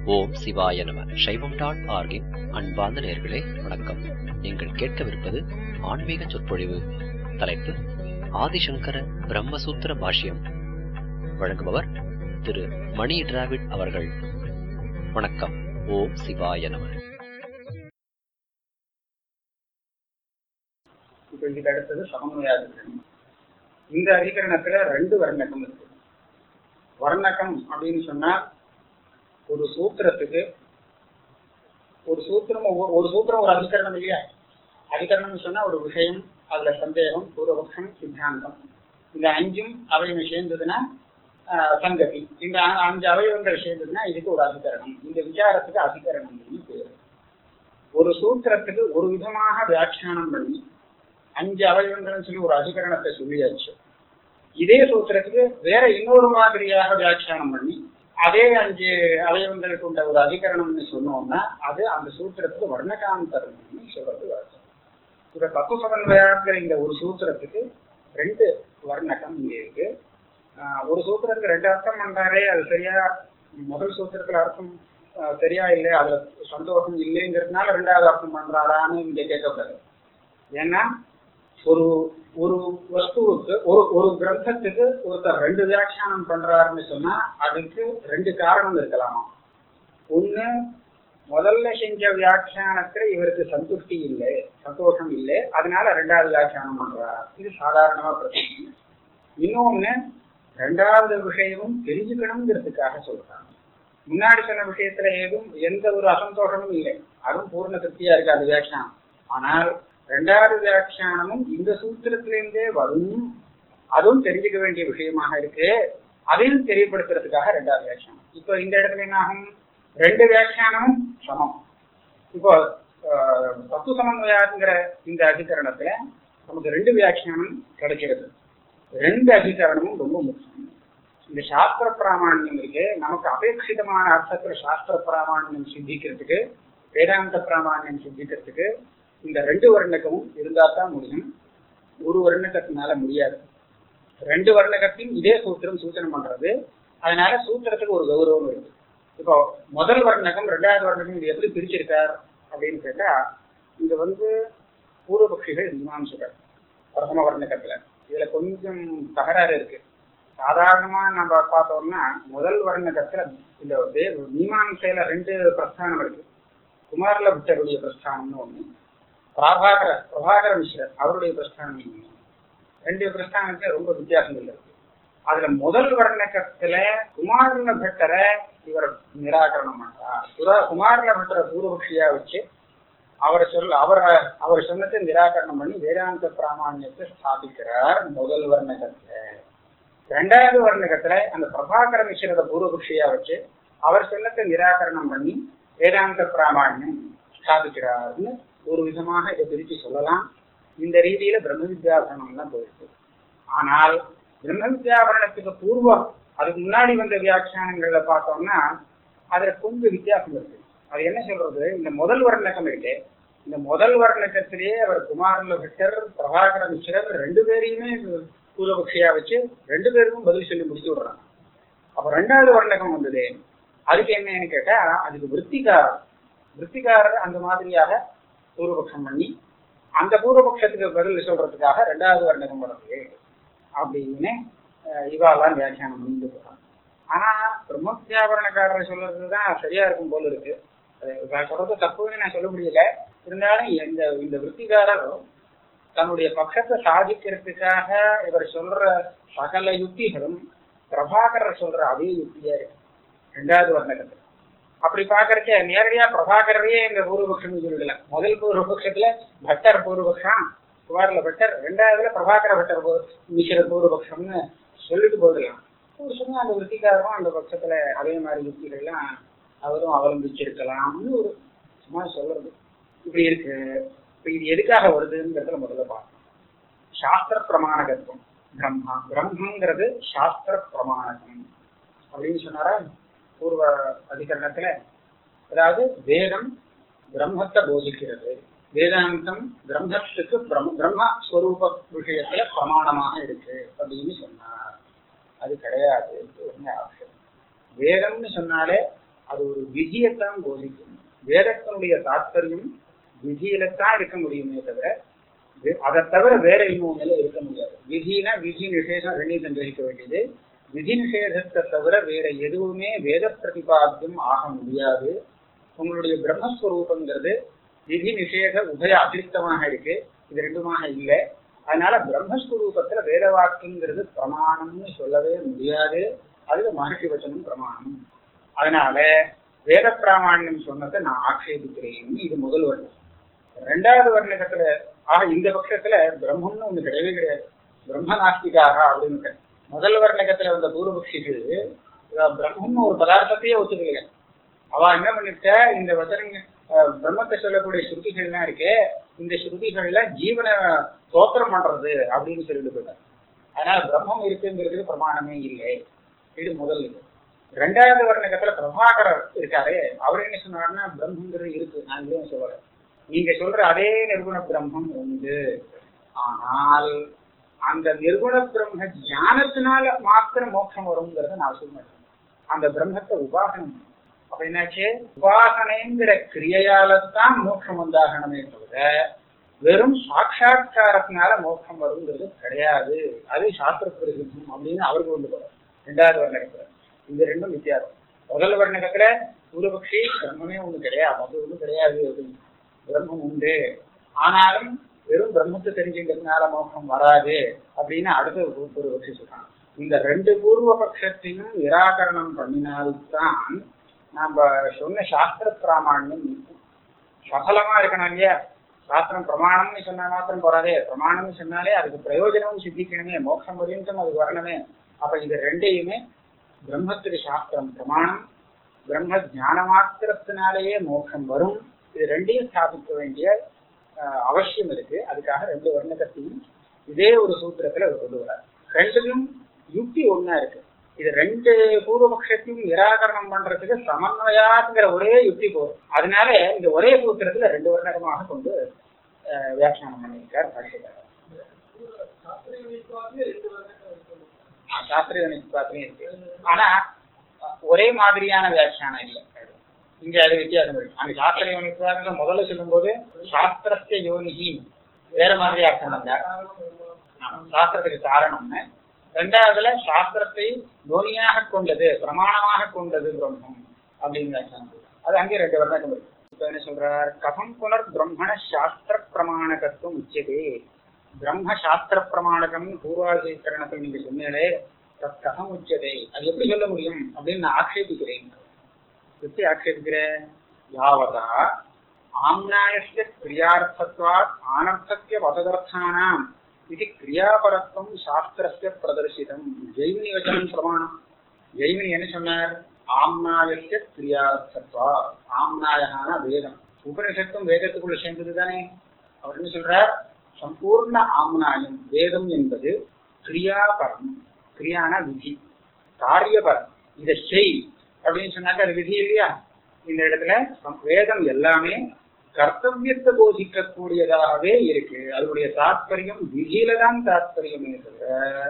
ஓம் சிவாய நம சைவம் டாட் ஆர்கின் அன்பார்ந்த நேர்களே வணக்கம் நீங்கள் கேட்கவிருப்பது ஆன்மீக சொற்பொழிவு தலைப்பு ஆதிசங்கர பிரம்மசூத்திர பாஷ்யம் வழங்குபவர் திரு மணி டிராவிட் அவர்கள் வணக்கம் ஓம் சிவாய நம இப்ப இதுக்கு அடுத்தது சமன்வயாதிகரணம் இந்த அதிகரணத்துல ரெண்டு வர்ணக்கம் இருக்கு வர்ணக்கம் அப்படின்னு சொன்னா ஒரு சூத்திரத்துக்கு ஒரு சூத்திரம் ஒவ்வொரு- ஒரு சூத்திரம் ஒரு அதிகரணம் இல்லையா அதிகரணம்னு சொன்னா ஒரு விஷயம் அதுல சந்தேகம் பூர்வபக்ஷம் சித்தாந்தம் இந்த அஞ்சும் அவயவம் சேர்ந்ததுன்னா ஆஹ், சங்கதி இந்த அ- அஞ்சு அவயவங்கள் சேர்ந்ததுன்னா இதுக்கு ஒரு அதிகரணம் இந்த விசாரத்துக்கு அதிகரணம் பேரு ஒரு சூத்திரத்துக்கு ஒரு விதமாக வியாக்கியானம் பண்ணி அஞ்சு அவயவங்கள்னு சொல்லி ஒரு அதிகரணத்தை சொல்லியாச்சு இதே சூத்திரத்துக்கு வேற இன்னொரு மாதிரியாக வியாக்கியானம் பண்ணி அதே அஞ்சு அவயவங்கள் கொண்ட ஒரு அதிகரணம்னு சொன்னோம்னா அது அந்த சூத்திரத்துக்கு வர்ணகாந்தரம்னு சொல்றது வார்த்தை இப்ப தப்பு சமன்வயாங்கிற இந்த ஒரு சூத்திரத்துக்கு ரெண்டு வர்ணகம் இங்க இருக்கு ஆஹ் ஒரு சூத்திரத்துக்கு ரெண்டு அர்த்தம் பண்றாரே அது சரியா முதல் சூத்திரத்துல அர்த்தம் ஆஹ் சரியா இல்லை அதுல சந்தோஷம் இல்லைங்கிறதுனால ரெண்டாவது அர்த்தம் பண்றாரான்னு இங்க கேட்கக்கூடாது ஏன்னா ஒரு ஒரு வஸ்துவுக்கு ஒரு ஒரு கிரந்தத்துக்கு ஒருத்தர் ரெண்டு வியாக்கியானம் பண்றாருன்னு சொன்னா அதுக்கு ரெண்டு காரணம் இருக்கலாமா ஒண்ணு முதல்ல செஞ்ச வியாக்கியானத்துல இவருக்கு சந்துஷ்டி இல்லை சந்தோஷம் இல்லை அதனால ரெண்டாவது வியாக்கியானம் பண்றார் இது சாதாரணமா பிரச்சனை இன்னொன்னு ரெண்டாவது விஷயமும் தெரிஞ்சுக்கணுங்கிறதுக்காக சொல்றாங்க முன்னாடி சொன்ன விஷயத்துல ஏதும் எந்த ஒரு அசந்தோஷமும் இல்லை அதுவும் பூர்ண திருப்தியா இருக்காது வியாக்கியானம் ஆனால் ரெண்டாவது வியாக்கியானமும் இந்த சூத்திரத்திலிருந்தே வரும் அதுவும் தெரிஞ்சுக்க வேண்டிய விஷயமாக இருக்கு அதையும் தெரியப்படுத்துறதுக்காக ரெண்டாவது வியாக்கியானம் இப்போ இந்த இடத்துல என்ன ஆகும் ரெண்டு வியாக்கியானமும் சமம் இப்போ ஆஹ், தத்து சமன்வயாங்கிற இந்த அதிகரணத்துல நமக்கு ரெண்டு வியாக்கியானம் கிடைக்கிறது ரெண்டு அதிகரணமும் ரொம்ப முக்கியம் இந்த சாஸ்திர பிராமாண்யம் இருக்கு நமக்கு அபேட்சிதமான அர்த்தத்துல சாஸ்திர பிராமாண்யம் சித்திக்கிறதுக்கு வேதாந்த பிராமாண்யம் சித்திக்கிறதுக்கு இந்த ரெண்டு வர்ணகமும் இருந்தா தான் முடியும் ஒரு வர்ணகத்தினால முடியாது ரெண்டு வர்ணகத்தையும் இதே சூத்திரம் சூச்சனம் பண்றது அதனால சூத்திரத்துக்கு ஒரு கௌரவம் இருக்கு இப்போ முதல் வர்ணகம் ரெண்டாவது வர்ணகம் இது எப்படி பிரிச்சிருக்கார் அப்படின்னு கேட்டா இங்க வந்து பூர்வபக்ஷிகள் மீமாம்சகர் பிரதம வர்ணகத்துல இதுல கொஞ்சம் தகராறு இருக்கு சாதாரணமா நம்ம பார்த்தோம்னா முதல் வர்ணகத்துல இந்த வே- மீமாம்சையில ரெண்டு பிரஸ்தானம் இருக்கு குமாரல புத்தருடைய பிரஸ்தானம்னு ஒண்ணு பிரபாகர பிரபாகர மிஸ்ரர் அவருடைய பிரஸ்தானம் ஒண்ணு. ரெண்டு பிரஸ்தானத்துல ரொம்ப வித்தியாசங்கள் இருக்கு அதுல முதல் வர்ணகத்துல குமாரல பட்டரை இவர் நிராகரணம் பண்றார் குரா- குமாரல பட்டரை பூர்வபக்ஷியா வச்சு அவரை சொல்ல அவர் அவர் சொன்னதை நிராகரணம் பண்ணி வேதாந்த பிராமாண்யத்தை ஸ்தாபிக்கிறார் முதல் வர்ணகத்துல ரெண்டாவது வர்ணகத்துல அந்த பிரபாகர மிஸ்ரத பூர்வபக்ஷியா வச்சு அவர் சொன்னதை நிராகரணம் பண்ணி வேதாந்த பிராமாண்யம் ஸ்தாபிக்கிறார்னு ஒரு விதமாக இதை பிரித்து சொல்லலாம் இந்த ரீதியில பிரம்ம வித்யாபரணம் தான் போயிருக்கு ஆனால் பிரம்ம வித்யாபரணத்துக்கு பூர்வம் அதுக்கு முன்னாடி வந்த வியாக்கியானங்கள்ல பார்த்தோம்னா அதுல கொஞ்சம் வித்தியாசம் இருக்கு அது என்ன சொல்றது இந்த முதல் வர்ணகம் இருக்கு இந்த முதல் வர்ணகத்திலேயே அவர் குமாரல பட்டர் பிரபாகர மிஸ்ரர் ரெண்டு பேரையுமே பூர்வபக்ஷியா வச்சு ரெண்டு பேருக்கும் பதில் சொல்லி முடிச்சு விடுறாங்க அப்ப ரெண்டாவது வர்ணகம் வந்தது அதுக்கு என்னன்னு கேட்டா அதுக்கு விற்பிகாரர் விற்பிகாரர் அந்த மாதிரியாக பூர்வபக்ஷம் பண்ணி அந்த பூர்வபக்ஷத்துக்கு பதில் சொல்றதுக்காக ரெண்டாவது வர்ணகம் வருது அப்படின்னு அஹ், இவாலாம் வியாக்கியானம் பண்ணிட்டு போறாங்க ஆனா பிரம்மத்தியாபரணக்காரர் சொல்றதுதான் சரியா இருக்கும் போல இருக்கு அது நான் சொல்றது தப்புன்னு நான் சொல்ல முடியல இருந்தாலும் இந்த இந்த விற்பிகாரர் தன்னுடைய பக்கத்தை சாதிக்கிறதுக்காக இவர் சொல்ற சகல யுக்திகளும் பிரபாகரர் சொல்ற அதே யுக்தியா இருக்கு ரெண்டாவது வர்ணகத்துல அப்படி பாக்குறச்ச நேரடியா பிரபாகரரையே இந்த பூர்வபக்ஷம் சொல்லிடல முதல் பூர்வபக்ஷத்துல பட்டர் பூர்வபக்ஷம் குமாரில பட்டர் ரெண்டாவதுல பிரபாகர பட்டர் பூ- மிஸ்ர பூர்வபக்ஷம்னு சொல்லிட்டு போயிடலாம் ஒரு சமயம் அந்த விற்பிக்காரரும் அந்த பட்சத்துல அதே மாதிரி யுக்திகள்லாம் அவரும் அவலம்பிச்சிருக்கலாம்னு ஒரு சும்மா சொல்றது இப்படி இருக்கு இப்ப இது எதுக்காக வருதுங்கிறதுல முதல்ல பார்க்கணும் சாஸ்திர பிரமாணகத்துவம் பிரம்மா பிரம்மங்கிறது சாஸ்திர பிரமாணகம் அப்படின்னு சொன்னாரா பூர்வ அதிகரணத்துல அதாவது வேதம் பிரம்மத்தை போதிக்கிறது வேதாந்தம் பிரம்மத்துக்கு பிரம்ம பிரம்மஸ்வரூப விஷயத்துல பிரமாணமாக இருக்கு அப்படின்னு சொன்னார் அது கிடையாது ஒண்ணு ஆப்ஷன் வேதம்னு சொன்னாலே அது ஒரு விதியைத்தான் போதிக்கும் வேதத்தினுடைய தாத்பரியம் விதியிலத்தான் இருக்க முடியுமே தவிர வே- அதை தவிர வேற இன்னொன்னுல இருக்க முடியாது விதினா விதி நிஷேதம் ரெண்டையும் கிரகிக்க வேண்டியது விதி நிஷேதத்தை தவிர வேற எதுவுமே வேத பிரதிபாத்தியம் ஆக முடியாது உங்களுடைய பிரம்மஸ்வரூபங்கிறது விதி நிஷேத உபய அதிருஷ்டமாக இருக்கு இது ரெண்டுமாக இல்லை அதனால பிரம்மஸ்வரூபத்துல வேத வாக்குங்கிறது பிரமாணம்னு சொல்லவே முடியாது அதுல மகர்ஷி வச்சனம் பிரமாணம் அதனால வேத பிராமணியம் சொன்னதை நான் ஆட்சேபிக்கிறேன் இது முதல் வர்ணம் ரெண்டாவது வர்ணகத்துல ஆக இந்த பட்சத்துல பிரம்மம்னு ஒண்ணு கிடையவே கிடையாது பிரம்ம நாஸ்திகாக அப்படின்னு கிடையாது. முதல் வர்ணகத்துல வந்த பூர்வபக்ஷிகள் இவ பிரம்மம்னு ஒரு பதார்த்தத்தையே ஒத்துக்கலைங்க அவ என்ன பண்ணிட்ட இந்த வசனங்க அஹ், பிரம்மத்தை சொல்லக்கூடிய ஸ்ருதிகள்லாம் இருக்கே இந்த ஸ்ருதிகள்ல ஜீவனை தோத்திரம் பண்றது அப்படின்னு சொல்லிட்டு போயிட்டார் அதனால பிரம்மம் இருக்குங்கிறதுக்கு பிரமாணமே இல்லை இது முதல் இது ரெண்டாவது வர்ணகத்துல பிரபாகரர் இருக்காரு அவர் என்ன சொன்னாருன்னா பிரம்மங்கிறது இருக்கு நான் இல்லைன்னு சொல்லல நீங்க சொல்ற அதே நிர்குண பிரம்மம் உண்டு ஆனால் அந்த நிர்குண பிரம்ம ஞானத்தினால மாத்திரம் மோட்சம் வருங்கிறத நான் சொல்றேன் அந்த பிரம்மத்தை உபாசனம் பண்ணணும். அப்ப என்னாச்சு உபாசனைங்கிற கிரியையாலத்தான் மோட்சம் வந்தாகணுமே தவிர வெறும் சாட்சா்காரத்தினால மோட்சம் வருங்கிறது கிடையாது அது சாஸ்திர பிரசித்தம் அப்படின்னு அவருக்கு கொண்டு போறார் ரெண்டாவது வர்ணகத்துல இது ரெண்டும் வித்தியாசம் முதல் வர்ணகத்துல பூர்வபக்ஷி பிரம்மமே ஒண்ணு கிடையாது அது ஒண்ணும் கிடையாது அப்படின்னு பிரம்மம் உண்டு ஆனாலும் வெறும் பிரம்மத்தை தெரிஞ்சுக்கிறதுனால மோட்சம் வராது அப்படின்னு அடுத்த ஒரு பூர்வபக்ஷி சொல்றாங்க இந்த ரெண்டு பூர்வ பட்சத்தையும் நிராகரணம் பண்ணினால்தான் நாம சொன்ன சாஸ்திர பிராமணியம் நிற்கும் சபலமா இருக்கணும் இல்லையா சாஸ்திரம் பிரமாணம்னு சொன்னா மாத்திரம் போறாதே பிரமாணம்னு சொன்னாலே அதுக்கு பிரயோஜனமும் சித்திக்கணுமே மோட்சம் பரியந்தம் அதுக்கு வரணுமே அப்ப இது ரெண்டையுமே பிரம்மத்துக்கு சாஸ்திரம் பிரமாணம் பிரம்ம ஞான மாத்திரத்தினாலேயே மோட்சம் வரும் இது ரெண்டையும் ஸ்தாபிக்க வேண்டிய அஹ், அவசியம் இருக்கு அதுக்காக ரெண்டு வர்ணகத்தையும் இதே ஒரு சூத்திரத்துல அவர் கொண்டு வரார் ரெண்டுலையும் யுக்தி ஒண்ணா இருக்கு இது ரெண்டு பூர்வபக்ஷத்தையும் நிராகரணம் பண்றதுக்கு சமன்வயாங்கிற ஒரே யுக்தி போதும் அதனால இந்த ஒரே சூத்திரத்துல ரெண்டு வர்ணகமாக கொண்டு அஹ், வியாக்கியானம் பண்ணியிருக்கார் பாஷ்யக்காரர் சாஸ்திரிய நிஷ்பாத்திரம் இருக்கு ஆனா ஒரே மாதிரியான வியாக்கியானம் இல்லை இங்க அது வித்தியாசம் இருக்கு அங்க சாஸ்திரிய நிஷ்பாத்திரம் முதல்ல சொல்லும்போது சாஸ்திரஸ்ய யோனிகி வேற மாதிரி அர்த்தம் வந்தார் ஆமா, சாஸ்திரத்துக்கு காரணம்னு ரெண்டாவதுல சாஸ்திரத்தை யோனியாக கொண்டது பிரமாணமாக கொண்டது பிரம்மம் அப்படின்னு வியாக்கியானம் இருக்கு. அது அங்கே ரெண்டு வர்ணக்கம் இருக்கு இப்ப என்ன சொல்றார் கதம் புனர் பிரம்மண சாஸ்திர பிரமாணகத்துவம் உச்சதே பிரம்ம சாஸ்திர பிரமாணகம் பூர்வாதிகரணத்தில் நீங்க சொன்னீங்களே தத் கதம் உச்சதே அது எப்படி சொல்ல முடியும் அப்படின்னு நான் ஆக்ஷேபிக்கிறேன் எப்படி ஆக்ஷேபிக்கிறேன் யாவதா ஆம்னாயஸ்ய கிரியார்த்தத்வாத் ஆனர்த்தஸ்ய வததர்த்தானாம் இது கிரியாபரத்துவம் சாஸ்திரஸ்ய பிரதர்சிதம் ஜெய்மினி வச்சனம் பிரமாணம் ஜெய்மினி என்ன சொன்னார் ஆம்னாயஸ்ய கிரியார்த்தத்வா ஆம்னாயகான வேதம் உபனிஷத்தும் வேதத்துக்குள்ள சேர்ந்தது தானே அவர் என்ன சொல்றார் சம்பூர்ண ஆம்னாயம் வேதம் என்பது கிரியாபரம் கிரியான விதி காரியபரம் இதை செய் அப்படின்னு சொன்னாக்க அது விதி இல்லையா இந்த இடத்துல சம்- வேதம் எல்லாமே கர்த்தவியத்தை போதிக்கக்கூடியதாகவே இருக்கு அதனுடைய தாத்பரியம் விதியில தான் தாத்பரியமே தவிர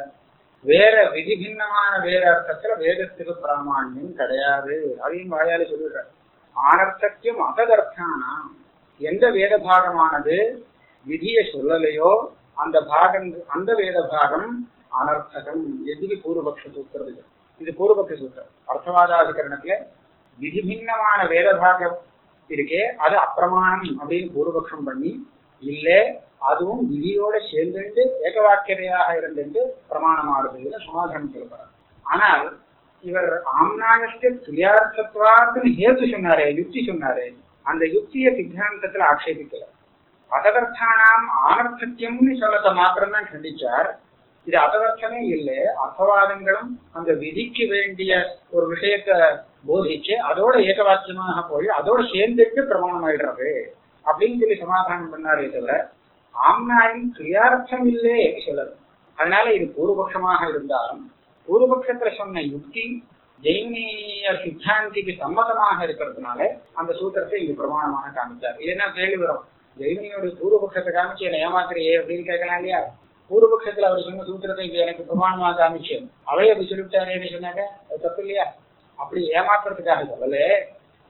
வேற விதி பின்னமான வேற அர்த்தத்துல வேதத்துக்கு பிராமாண்யம் கிடையாது அதையும் வாயால சொல்லிடுறார் ஆனர்த்தத்தியம் அகதர்த்தானா எந்த வேத பாகமானது விதியை சொல்லலையோ அந்த பாகம் அந்த வேத பாகம் அனர்த்தகம் எதிரி பூர்வபக்ஷ சூத்திரம் இது இது பூர்வபக்ஷ சூத்திரம் அர்த்தவாதாதிகரணத்துல விதி பின்னமான வேத பாகம் இருக்கே அது அப்பிரமாணம் அப்படின்னு பூர்வபக்ஷம் பண்ணி இல்ல அதுவும் விதியோட சேர்ந்துட்டு ஏகவாக்கியதையாக இருந்துட்டு பிரமாணமாடுறதுல சமாதானம் சொல்லுறார் ஆனால் இவர் ஆம்னாயஸ்ய கிரியார்த்தத்வாத்துன்னு ஹேத்து சொன்னாரே யுக்தி சொன்னாரே அந்த யுக்திய சித்தாந்தத்துல ஆட்சேபிக்கல அததர்த்தானாம் ஆனர்த்தத்தியம்னு சொல்லத்தை மாத்திரம்தான் கண்டிச்சார் இது அததர்த்தமே இல்லை அர்த்தவாதங்களும் அந்த விதிக்கு வேண்டிய ஒரு விஷயத்தை போதிச்சு அதோட ஏகவாக்கியமாக போய் அதோட சேர்ந்துட்டு பிரமாணம் ஆயிடுறது அப்படின்னு சொல்லி சமாதானம் பண்ணாரே தவிர ஆம்னாயின் கிரியார்த்தம் இல்லே சொல்லது அதனால இது பூர்வபக்ஷமாக இருந்தாலும் பூர்வபக்ஷத்துல சொன்ன யுக்தி ஜெயினிய சித்தாந்திக்கு சம்மதமாக இருக்கிறதுனால அந்த சூத்திரத்தை இங்க பிரமாணமாக காமிச்சார் இல்லைன்னா கேள்வி வரும் ஜெயினியோட பூர்வபக்ஷத்தை காமிச்சு என்ன ஏமாத்துறியே அப்படின்னு கேட்கலாம் இல்லையா பூர்வபக்ஷத்துல அவர் சொன்ன சூத்திரத்தை இங்க எனக்கு பிரமாணமாக காமிச்சு அவைய அப்படி சொல்லிவிட்டாரேன்னு சொன்னாங்க அது தப்பு இல்லையா அப்படி ஏமாத்துறதுக்காக சொல்லல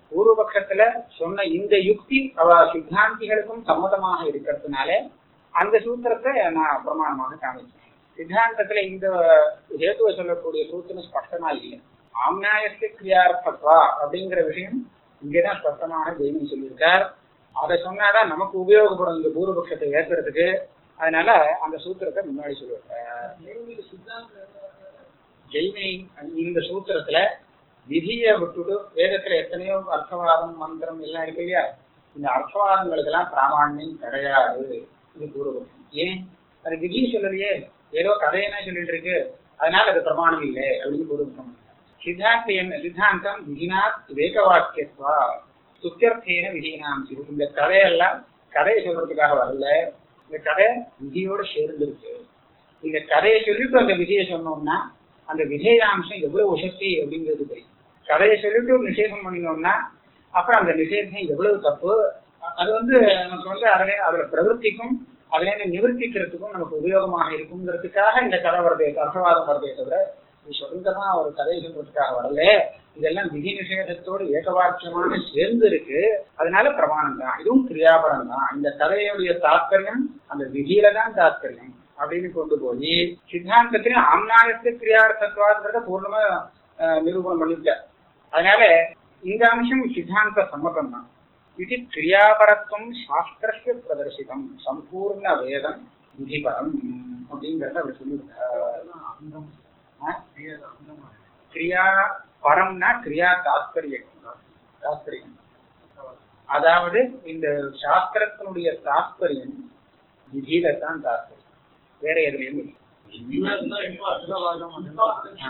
பூர்வபக்ஷத்துல சொன்ன இந்த யுக்தி அவ சித்தாந்திகளுக்கும் சம்மதமாக இருக்கிறதுனால அந்த சூத்திரத்தை நான் பிரமாணமாக காமிச்சேன் சித்தாந்தத்துல இந்த ஹேத்துவை சொல்லக்கூடிய சூத்திரம் ஸ்பஷ்டமா இல்லை ஆம்நாயஸ்து கிரியார்த்தத்வா அப்படிங்கிற விஷயம் இங்கேதான் ஸ்பஷ்டமாக ஜெய்மி சொல்லியிருக்கார் அதை சொன்னாதான் நமக்கு உபயோகப்படும் இந்த பூர்வபக்ஷத்தை ஏற்கிறதுக்கு அதனால அந்த சூத்திரத்தை முன்னாடி சொல்லுவார் ஜெய்மி இந்த சூத்திரத்துல விதியை விட்டுட்டு வேதத்துல எத்தனையோ அர்த்தவாதம் மந்திரம் எல்லாம் இருக்கு இல்லையா இந்த அர்த்தவாதங்களுக்கெல்லாம் பிராமணியம் கிடையாது இது பூர்வபக்ஷம் ஏன் அது விதி சொல்லலையே ஏதோ கதையெல்லாம் சொல்லிட்டு இருக்கு அதனால அது பிரமாணம் இல்லை அப்படின்னு பூர்வபக்ஷம் சித்தாந்த என்ன சித்தாந்தம் விதினாத் வேகவாக்கியத்வா சுத்தியர்த்தேன விதினாம் சிறு இந்த கதையெல்லாம் கதையை சொல்றதுக்காக வரல இந்த கதை விதியோட சேர்ந்துருக்கு இந்த கதையை சொல்லிட்டு அந்த விதியை சொன்னோம்னா அந்த விஜயாம்சம் எவ்வளவு சக்தி அப்படிங்கிறது தெரியும் கதையை சொல்லிட்டு ஒரு நிஷேதம் பண்ணினோம்னா அப்புறம் அந்த நிஷேதம் எவ்வளவு தப்பு அது வந்து நமக்கு வந்து அதுல அதுல பிரவருத்திக்கும் அதுல இருந்து நிவர்த்திக்கிறதுக்கும் நமக்கு உபயோகமாக இருக்குங்கிறதுக்காக இந்த கதை வருதே அர்த்தவாதம் வருதே தவிர இது சுதந்திரமா ஒரு கதையை சொல்றதுக்காக வரல இதெல்லாம் விதி நிஷேதத்தோடு ஏகவாக்கியமாக சேர்ந்து இருக்கு அதனால பிரமாணம் தான் இதுவும் கிரியாபரம் தான் இந்த கதையுடைய தாத்பரியம் அந்த விதியில தான் தாத்பரியம் அப்படின்னு கொண்டு போய் சித்தாந்தத்திலையும் ஆம்நாயத்து கிரியார்த்தத்வாங்கிறத பூர்ணமா அஹ், நிரூபணம் பண்ணிட்டார் அதனால இந்த அம்சம் சித்தாந்த சம்மதம் தான் இது கிரியாபரத்துவம் சாஸ்திரஸ்ய பிரதர்சிதம் சம்பூர்ண வேதம் விதிபரம் அப்படிங்கிறத அவர் சொல்லியிருக்கார் ஆ? கிரியா பரம்னா கிரியா தாத்பரியம் தாத்பரியம் அதாவது இந்த சாஸ்திரத்தினுடைய தாத்பரியம் விதியில தான் தாத்பரியம் வேற எதுலையும் இல்லை ஆ.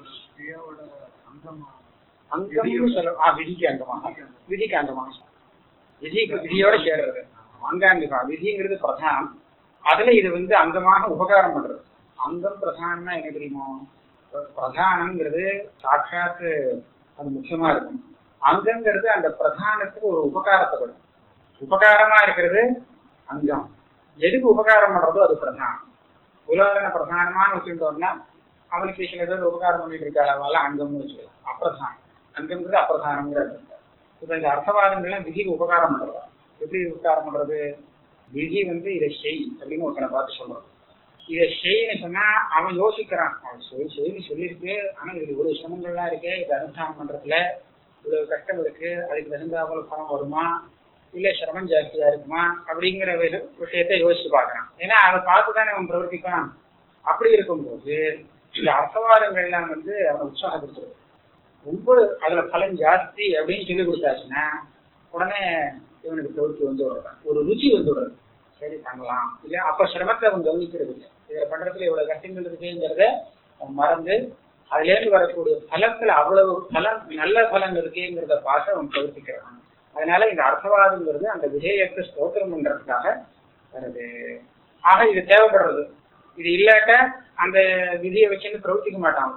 அங்கம்னு சொல்ல ஆ விதிக்கு அங்கமாக விதிக்கு அங்கமாக விதிக்கு விதியோட சேர்றது அங்காங்கமா விதிங்கிறது பிரதானம் அதுல இது வந்து அங்கமாக உபகாரம் பண்றது அங்கம் பிரதானம்னா என்ன தெரியுமோ பிரதானம்ங்கிறது சாட்சாத் அது முக்கியமா இருக்கும் அங்கங்கிறது அந்த பிரதானத்துக்கு ஒரு உபகாரத்தை கொடுக்கும் உபகாரமா இருக்கிறது அங்கம் எதுக்கு உபகாரம் பண்றதோ அது பிரதானம் உலகன பிரதானமான வச்சுட்டோம்னா அவனுக்கு சில பேர் உபகாரம் பண்ணிட்டு இருக்காள் அவெல்லாம் அங்கம்னு வச்சுக்கலாம் அப்பிரதானம் அங்கங்கிறது அப்பிரதானங்கிறது இப்ப இந்த அர்த்தவாதங்கள்லாம் விதிக்கு உபகாரம் பண்றதா எப்படி உபகாரம் பண்றது விதி வந்து இதை செய் அப்படின்னு ஒருத்தனை பார்த்து சொல்றான் இதை செய்யன்னு சொன்னா அவன் யோசிக்கிறான் அவன் சொல்லி செய்தி சொல்லியிருக்கு ஆனா இது இவ்வளவு சிரமங்கள்லாம் இருக்கு இது அனுஷ்டானம் பண்றதுல இவ்வளவு கஷ்டம் இருக்கு அதுக்கு தகுந்தாப்புல பணம் வருமா இல்ல சிரமம் ஜாஸ்தியா இருக்குமா அப்படிங்கிற விஷ- விஷயத்தை யோசிச்சு பார்க்கறான் ஏன்னா அதை பார்த்து தானே அவன் பிரவர்த்திப்பான் அப்படி இருக்கும்போது இந்த அர்த்தவாதங்கள்லாம் வந்து அவனை உற்சாகப்படுத்துறது ரொம்ப அதுல பலன் ஜாஸ்தி அப்படின்னு சொல்லி கொடுத்தாச்சுன்னா உடனே இவனுக்கு பிரவൃத்தி வந்து விடுறான் ஒரு ருச்சி வந்து விடுறது சரி பண்ணலாம் இல்ல அப்ப சிரமத்தை அவன் கவனிக்கிறது இல்லை இதை பண்றதுல இவ்வளவு கஷ்டங்கள் இருக்குங்கிறத அவன் மறந்து அதுல இருந்து வரக்கூடிய பலத்துல அவ்வளவு பலன் நல்ல பலன் இருக்குங்கிறத பார்த்து அவன் பிரவர்த்திக்கிறான் அதனால இந்த அர்த்தவாதங்கிறது அந்த விஜயத்தை ஸ்தோத்திரம் பண்றதுக்காக வருது ஆக இது தேவைப்படுறது இது இல்லாட்ட அந்த விதியை வச்சுன்னு பிரவர்த்திக்க மாட்டான்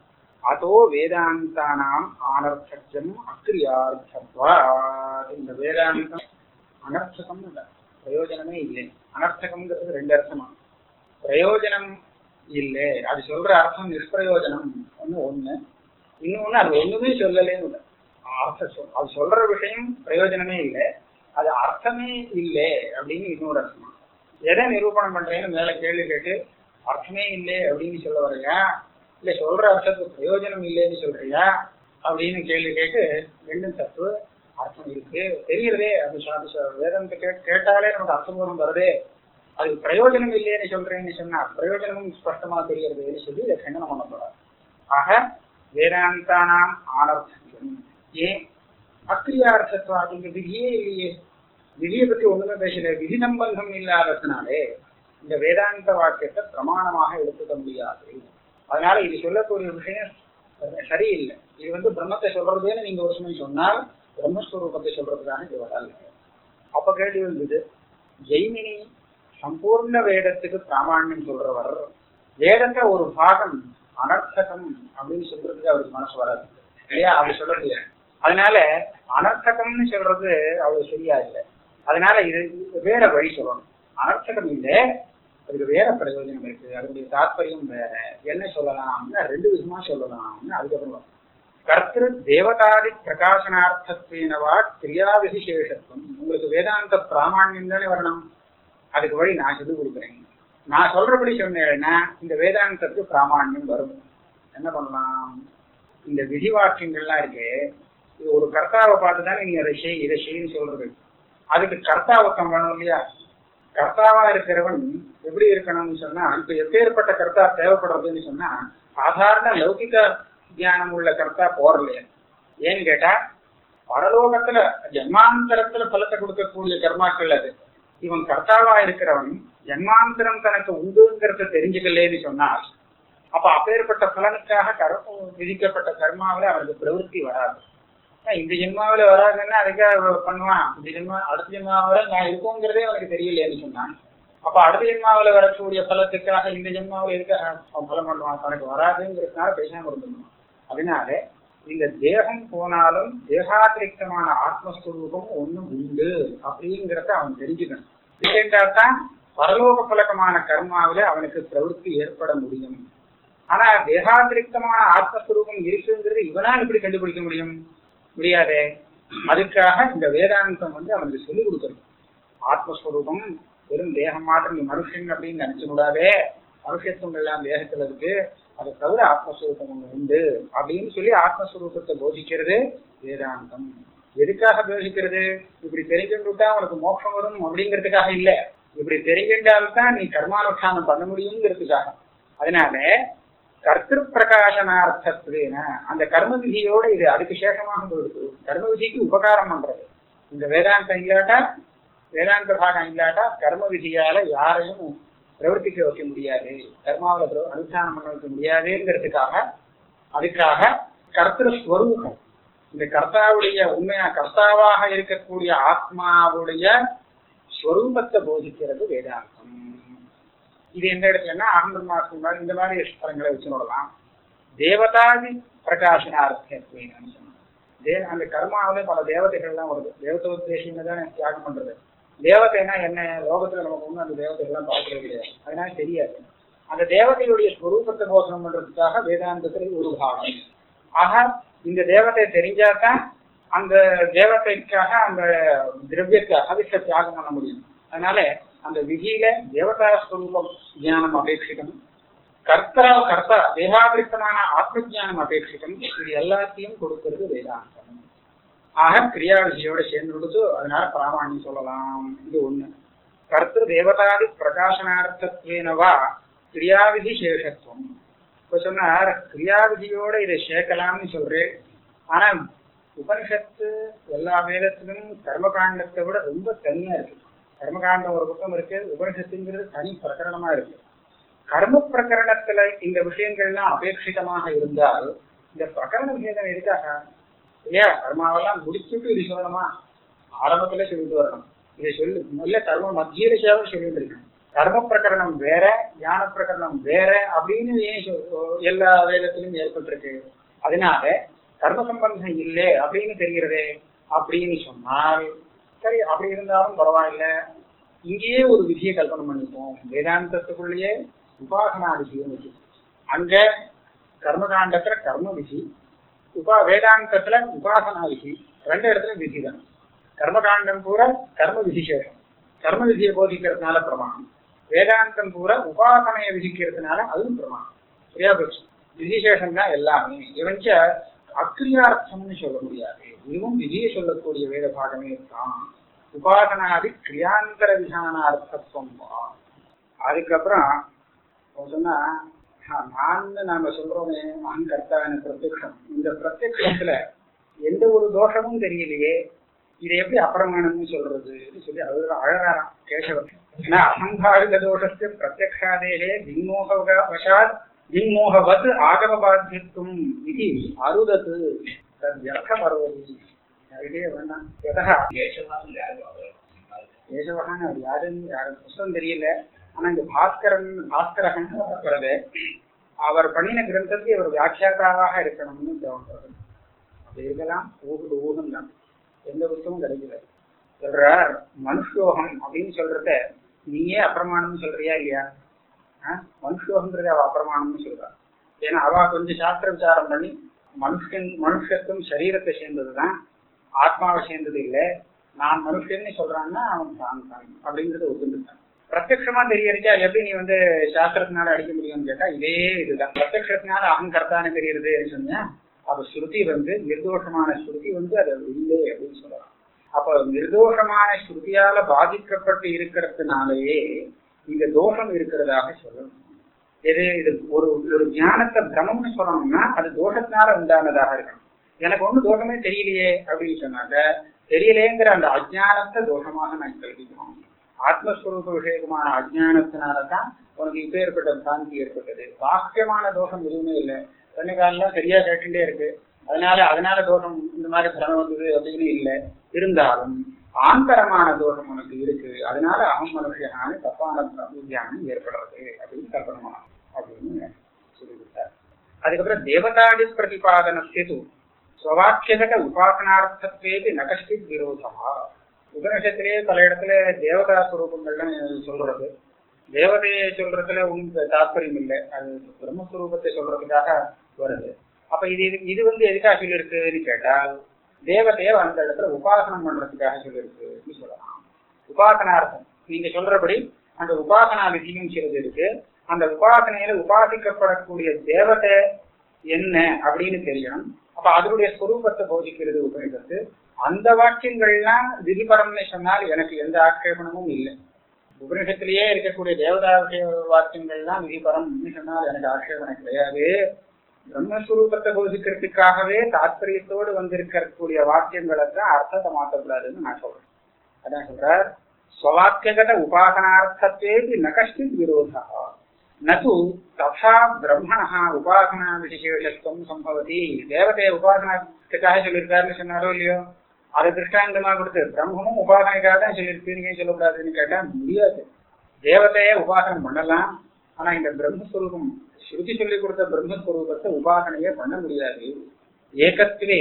அதோ வேதாந்தானாம் ஆனர்த்தம் அக்கிரியார்த்தத்வா இந்த வேதாந்தம் அனர்த்தகம் இல்ல பிரயோஜனமே இல்லை அனர்த்தகம்ங்கிறது ரெண்டு அர்த்தமா பிரயோஜனம் இல்லை அது சொல்ற அர்த்தம் நிஷ்பிரயோஜனம் ஒண்ணு ஒண்ணு இன்னொன்னு அது ஒண்ணுமே சொல்லலேன்னு இல்லை அர்த்தம் சொல் அது சொல்ற விஷயம் பிரயோஜனமே இல்லை அது அர்த்தமே இல்லை அப்படின்னு இன்னொரு அர்த்தமா எதை நிரூபணம் பண்றேன்னு மேல கேள்வி கேட்டு அர்த்தமே இல்லை அப்படின்னு சொல்ல வர்றியா இல்ல சொல்ற அர்த்தத்துக்கு பிரயோஜனம் இல்லைன்னு சொல்றியா அப்படின்னு கேள்வி கேட்டு ரெண்டும் தப்பு அர்த்தம் இருக்கு தெரியுறதே அது சா- சா- வேதாந்த கே கேட்டாலே நமக்கு அர்த்தபூர்வம் வருதே அது பிரயோஜனம் இல்லைன்னு சொல்றேன்னு சொன்னா பிரயோஜனமும் ஸ்பஷ்டமா தெரியறதுன்னு சொல்லி இதை கண்டனம் பண்ண போறார் ஆக வேதாந்தானாம் ஆனர்த்தம் ஏன் அக்கிரியார்த்தத்துவம் அப்படிங்கிற விதியே இல்லையே விதியை பத்தி ஒண்ணுமே பேசல விதி சம்பந்தம் இல்லாததுனாலே இந்த வேதாந்த வாக்கியத்தை பிரமாணமாக எடுத்துக்க முடியாது அதனால இது சொல்லக்கூடிய விஷயம் சரி- சரியில்லை இது வந்து பிரம்மத்தை சொல்றதுன்னு நீங்க ஒரு சமயம் சொன்னால் பிரம்மஸ்வரூபத்தை சொல்றதுக்கான இது வரல அப்ப கேள்வி வந்தது ஜெய்மினி சம்பூர்ண வேதத்துக்கு பிராமணியம் சொல்றவர் வேதத்தை ஒரு பாகம் அனர்த்தகம் அப்படின்னு சொல்றதுக்கு அவருக்கு மனசு வராது இல்லையா அவர் சொல்றது இல்ல. அதனால அனர்த்தகம்னு சொல்றது அவ்வளவு சரியா இல்லை அதனால இது வேற வழி சொல்லணும் அனர்த்தகம் இல்லை அதுக்கு வேற பிரயோஜனம் இருக்கு அதனுடைய தாற்பயம் வேற என்ன சொல்லலாம்னா ரெண்டு விதமா சொல்லலாம்னு அதுக்கப்புறம் வரும். கர்த்திரு தேவதாதி பிரகாசனார்த்தத்வேனவா கிரியாவிசேஷத்துவம் உங்களுக்கு வேதாந்த பிராமணியம் தானே வரணும் அதுக்கு வழி நான் சொல்லிக் கொடுக்குறேன் நான் சொல்றபடி சொன்னேன்னா இந்த வேதாந்தத்துக்கு பிராமணியம் வரும் என்ன பண்ணலாம் இந்த விதி வாக்கியங்கள்லாம் இருக்கு இது ஒரு கர்த்தாவை பார்த்து தானே நீ அதை செய் இதை செய்யன்னு சொல்றது அதுக்கு கர்த்தாவக்கம் வேணும் இல்லையா கர்த்தாவா இருக்கிறவன் எப்படி இருக்கணும்னு சொன்னா இப்ப எப்பேற்பட்ட கர்த்தா தேவைப்படுறதுன்னு சொன்னா சாதாரண லௌகிக ஞானம் உள்ள கர்த்தா போறலையா ஏன்னு கேட்டா பரலோகத்துல ஜன்மாந்தரத்துல பலத்தை கொடுக்கக்கூடிய கர்மாக்கள் அது இவன் கர்த்தாவா இருக்கிறவன் ஜன்மாந்தரம் தனக்கு உண்டுங்கிறத தெரிஞ்சுக்கலேன்னு சொன்னால் அப்ப அப்பேற்பட்ட பலனுக்காக கர் விதிக்கப்பட்ட கர்மாவில அவனுக்கு பிரவருத்தி வராது ஏன் இந்த ஜென்மாவில வராதுன்னா அதுக்காக அவன் பண்ணுவான் இந்த ஜென்மா அடுத்த ஜென்மாவில நான் இருக்கோங்கிறதே அவனுக்கு தெரியலையேன்னு சொன்னான் அப்ப அடுத்த ஜென்மாவில வரக்கூடிய பலத்துக்காக இந்த ஜென்மாவில இருக்க அவன் பலம் பண்ணுவான் தனக்கு வராதுங்கிறதுனால பேசாம இருந்துடணும் அதனால இந்த தேகம் போனாலும் தேகாதிரிக்தமான ஆத்மஸ்வரூபம் ஒண்ணும் உண்டு அப்படிங்கிறத அவன் தெரிஞ்சுக்கணும் தெரிஞ்சால்தான் பரலோக பழக்கமான கர்மாவில அவனுக்கு பிரவೃತ್ತಿ ஏற்பட முடியும் ஆனா தேகாதிரிக்தமான ஆத்மஸ்வரூபம் இருக்குங்கிறது இவனால் எப்படி கண்டுபிடிக்க முடியும் முடியாதே அதுக்காக இந்த வேதாந்தம் வந்து அவனுக்கு சொல்லிக் கொடுக்கணும் ஆத்மஸ்வரூபம் வெறும் தேகம் மாத்திரம் நீ மனுஷன் அப்படின்னு நினைச்சு கூடாதே மனுஷத்துவம் எல்லாம் தேகத்துல இருக்கு அதை தவிர ஆத்மஸ்வரூபம் ஒண்ணு உண்டு அப்படின்னு சொல்லி ஆத்மஸ்வரூபத்தை போதிக்கிறது வேதாந்தம் எதுக்காக போதிக்கிறது இப்படி தெரிஞ்சுட்டா உனக்கு மோட்சம் வரும் அப்படிங்கிறதுக்காக இல்ல இப்படி தெரிஞ்சின்றால்தான் நீ கர்மானுஷ்டானம் பண்ண முடியுங்கிறதுக்காக அதனால கர்த்திரு பிரகாசனார்த்தத்துவேன அந்த கர்ம விதியோட இது அதுக்கு சேஷமாக போயிடுது கர்ம விதிக்கு உபகாரம் பண்றது இந்த வேதாந்தம் இல்லாட்டா வேதாந்த பாகம் இல்லாட்டா கர்ம விதியால யாரையும் பிரவர்த்திக்க வைக்க முடியாது கர்மாவில பிர- அனுஷ்டானம் பண்ண வைக்க முடியாதுங்கிறதுக்காக அதுக்காக கர்த்திரு ஸ்வரூபம் இந்த கர்த்தாவுடைய உண்மையா கர்த்தாவாக இருக்கக்கூடிய ஆத்மாவுடைய ஸ்வரூபத்தை போதிக்கிறது வேதாந்தம் இது எந்த இடத்துலன்னா அகம்பர் மாசம் மாதிரி இந்த மாதிரி ஸ்தலங்களை வச்சு நோடலாம் தேவதாதி பிரகாசனார்த்தம் தே அந்த கர்மாவில பல தேவதைகள்லாம் வருது தேவதோத்தேசியம் தானே தியாகம் பண்றது தேவதைனா என்ன லோகத்துல நமக்கு ஒன்றும் அந்த தேவதைகள்லாம் பார்க்கறது கிடையாது அதனால தெரியாது அந்த தேவதையுடைய ஸ்வரூபத்தை போஷனம் பண்றதுக்காக வேதாந்தத்தில் ஒரு பாகம் ஆக இந்த தேவதை தெரிஞ்சாதான் அந்த தேவதைக்காக அந்த திரவியத்துக்காக அதிர்ஷ்ட தியாகம் பண்ண முடியும் அதனால அந்த விதியில தேவதா ஸ்வரூபம் ஞானம் அபேட்சிக்கணும் கர்த்தா கர்த்தா தேகாவிருத்தமான ஆத்ம ஞானம் அபேட்சிக்கணும் இது எல்லாத்தையும் கொடுக்கிறது வேதாந்தம் ஆக கிரியா விதியோட சேர்ந்து கொடுத்து அதனால பிராமணியம் சொல்லலாம் இது ஒண்ணு கர்த்திரு தேவதாதி பிரகாசனார்த்தத்வேனவா கிரியாவிதி சேஷத்துவம் இப்ப சொன்னார் கிரியாவிதியோட இதை சேர்க்கலாம்னு சொல்றேன் ஆனா உபனிஷத்து எல்லா வேதத்திலும் கர்மகாண்டத்தை விட ரொம்ப தனியா இருக்கு கர்மகாண்டம் ஒரு பக்கம் இருக்கு உபனிஷத்துங்கிறது தனி பிரகரணமா இருக்கு கர்ம பிரகரணத்துல இந்த விஷயங்கள்லாம் அபேட்சிதமாக இருந்தால் இந்த பிரகரண விஷயம் எதுக்காக இல்லையா கர்மாவெல்லாம் முடிச்சுட்டு இது சொல்லணுமா ஆரம்பத்துல சொல்லிட்டு வரணும் இதை சொல்லு நல்ல கர்ம மத்திய சேவை சொல்லிட்டு இருக்கு கர்ம பிரகரணம் வேற ஞான பிரகரணம் வேற அப்படின்னு ஏன் சொல்- எல்லா வேதத்திலும் ஏற்பட்டிருக்கு அதனால கர்ம சம்பந்தம் இல்லை அப்படின்னு தெரிகிறதே அப்படின்னு சொன்னால் சரி அப்படி இருந்தாலும் பரவாயில்ல இங்கேயே ஒரு விதியை கல்பனை பண்ணிப்போம் வேதாந்தத்துக்குள்ளேயே உபாசனா விதியும் வச்சு அங்க கர்மகாண்டத்துல கர்ம விதி உபா வேதாந்தத்துல உபாசனா விதி ரெண்டு இடத்துல விதி தான் கர்மகாண்டம் பூரா கர்ம விதிசேஷம் கர்ம விதியை போதிக்கிறதுனால பிரமாணம் வேதாந்தம் பூரா உபாசனையை விதிக்கிறதுனால அதுவும் பிரமாணம் சரியா போச்சு விதிசேஷம் தான் எல்லாமே இவஞ்ச அக்ரியார்த்தம்னு சொல்ல முடியாது இதுவும் விதியை சொல்லக்கூடிய வேத பாகமே தான் உபாசனாதி கிரியாந்தர விசானார்த்தத்துவம் வா. அதுக்கப்புறம் அவன் சொன்னா "ஆஹ், நான் நாம சொல்றோமே நான் கர்த்தான பிரத்யக்ஷம் இந்த பிரத்யக்ஷத்துல எந்த ஒரு தோஷமும் தெரியலையே இதை எப்படி அப்பிரமாணம்னு சொல்றதுன்னு சொல்லி அவர் அழகாராம் கேசவர் ஏன்னா அசம்பாவித தோஷத்து பிரத்யக்ஷாதேகே திங்மோக வசாத் திங்மோகவத் ஆகம பாத்தியத்துவம் இது அருதத்து தத்யர்த்தம் அறுவதி இதே வேண்டாம் எதா கேசவகான்னு அவர் யாருன்னு யாரும் புஸ்தகம் தெரியல ஆனா இந்த பாஸ்கரன் பாஸ்கரகன் வருது அவர் பண்ணின கிரந்தத்துக்கு இவர் வியாக்கியாதாவாக இருக்கணும்னு தோன்றது அப்படி இருக்கலாம் ஊகுடு ஊகம் தான் எந்த புத்தகமும் கிடைக்கல சொல்றார் மனுஷோகம் அப்படின்னு சொல்றத நீயே அப்பிரமாணம்னு சொல்றியா இல்லையா ஆ? மனுஷோகங்கிறத அவ அப்பிரமாணம்னு சொல்றா ஏன்னா அவ கொஞ்சம் சாஸ்திர விசாரம் பண்ணி மனுஷன் மனுஷத்தும் சரீரத்தை சேர்ந்ததுதான் ஆத்மாவை சேர்ந்தது இல்லை நான் மனுஷன்னு சொல்றான்னா அவன் தான் தான் அப்படிங்கறத ஒத்துந்துட்டான் பிரத்யட்சமா தெரியறதுக்கு அது எப்படி நீ வந்து சாஸ்திரத்தினால அடிக்க முடியும்னு கேட்டா இதே இதுதான் பிரத்யட்சத்தினால அகங்கர்த்தானு தெரியுது சொன்னா அப்ப ஸ்ருதி வந்து நிர்தோஷமான ஸ்ருதி வந்து அது இல்லை அப்படின்னு சொல்லலாம் அப்ப நிர்தோஷமான ஸ்ருதியால பாதிக்கப்பட்டு இருக்கிறதுனாலேயே இங்க தோஷம் இருக்கிறதாக சொல்லணும் எது இது ஒரு ஒரு ஞானத்தை பிரமம்னு சொல்லணும்னா அது தோஷத்தினால உண்டானதாக இருக்கணும் எனக்கு ஒண்ணு தோஷமே தெரியலையே அப்படின்னு சொன்னாக்க தெரியலேங்கிற அந்த அஜ்ஞானத்தை தோஷமாக நான் கருதிக்கணும் ஆத்மஸ்வரூப விஷயமான அஜ்ஞானத்தினாலதான் உனக்கு இப்ப ஏற்பட்ட சாந்தி ஏற்பட்டது பாக்கியமான தோஷம் எதுவுமே இல்லை கண்ணுக்காலெல்லாம் சரியா கேட்டுட்டே இருக்கு அதனால அதனால தோஷம் இந்த மாதிரி பிரணம் வந்தது அப்படின்னு இல்லை இருந்தாலும் ஆந்தரமான தோஷம் உனக்கு இருக்கு அதனால அகம் மனுஷியான தப்பான வித்தியானம் ஏற்படுறது அப்படின்னு கற்பனை பண்ணணும் அப்படின்னு சொல்லி கொடுத்தார் அதுக்கப்புறம் தேவதாடி பிரதிபாதனஸ்து ஸ்வவாக்கியகத உபாசனார்த்தத்வேபி நகஷ்டித் விரோதா உபனிஷத்திலேயே பல இடத்துல தேவதா சுரூபங்கள்லாம் சொல்றது தேவதையை சொல்றதுல ஒன்றும் தாற்பயம் இல்லை அது பிரம்மஸ்வரூபத்தை சொல்றதுக்காக வருது அப்ப இது இது- இது வந்து எதுக்காக சொல்லியிருக்குன்னு கேட்டால் தேவதையை அந்த இடத்துல உபாசனம் பண்றதுக்காக சொல்லியிருக்குன்னு சொல்லலாம் உபாசனார்த்தம் நீங்க சொல்றபடி அந்த உபாசனா விதியும் சிலது இருக்கு அந்த உபாசனையில உபாசிக்கப்படக்கூடிய தேவதை என்ன அப்படின்னு தெரியணும் அப்ப அதனுடைய ஸ்வரூபத்தை போதிக்கிறது உபநிஷத்து அந்த வாக்கியங்கள்லாம் விதிபரம்னு சொன்னால் எனக்கு எந்த ஆட்சேபணமும் இல்லை உபனிஷத்திலேயே இருக்கக்கூடிய தேவதா விஷய வாக்கியங்கள்லாம் விதிபரம்னு சொன்னால் எனக்கு ஆட்சேபனை கிடையாது பிரம்மஸ்வரூபத்தை போதிக்கிறதுக்காகவே தாத்பரியத்தோடு வந்திருக்கக்கூடிய வாக்கியங்களை தான் அர்த்தத்தை மாற்றக்கூடாதுன்னு நான் சொல்றேன் அதான் சொல்றார் ஸ்வவாக்கியகத உபாசனார்த்தத்தேபி ந கஷ்டித் விரோதா நது ததா பிரம்மணா உபாசனா விசேஷத்துவம் சம்பவதி தேவதைய உபாசனத்துக்காக சொல்லியிருக்காருன்னு சொன்னாரோ இல்லையோ அதை திருஷ்டாந்தமா கொடுத்து பிரம்மமும் உபாசனைக்காக தான் சொல்லியிருக்கு நீங்க சொல்லக்கூடாதுன்னு கேட்டா முடியாது தேவதைய உபாசனம் பண்ணலாம் ஆனா இந்த பிரம்மஸ்வரூபம் ஸ்ருதி சொல்லி கொடுத்த பிரம்மஸ்வரூபத்தை உபாசனையே பண்ண முடியாது ஏகத்வே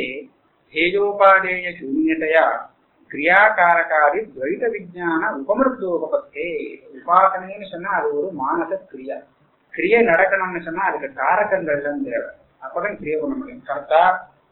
தேஜோபாதேய சூன்யதையா கிரியாகாரகாரி துவைத விஜான உபமிருத்தோபத்தே உபாசனைன்னு சொன்னா அது ஒரு மானச கிரியா கிரியை நடக்கணும்னு சொன்னா அதுக்கு காரகங்கள்லாம் தேவை அப்பதான் கிரியை பண்ண முடியும் கர்த்தா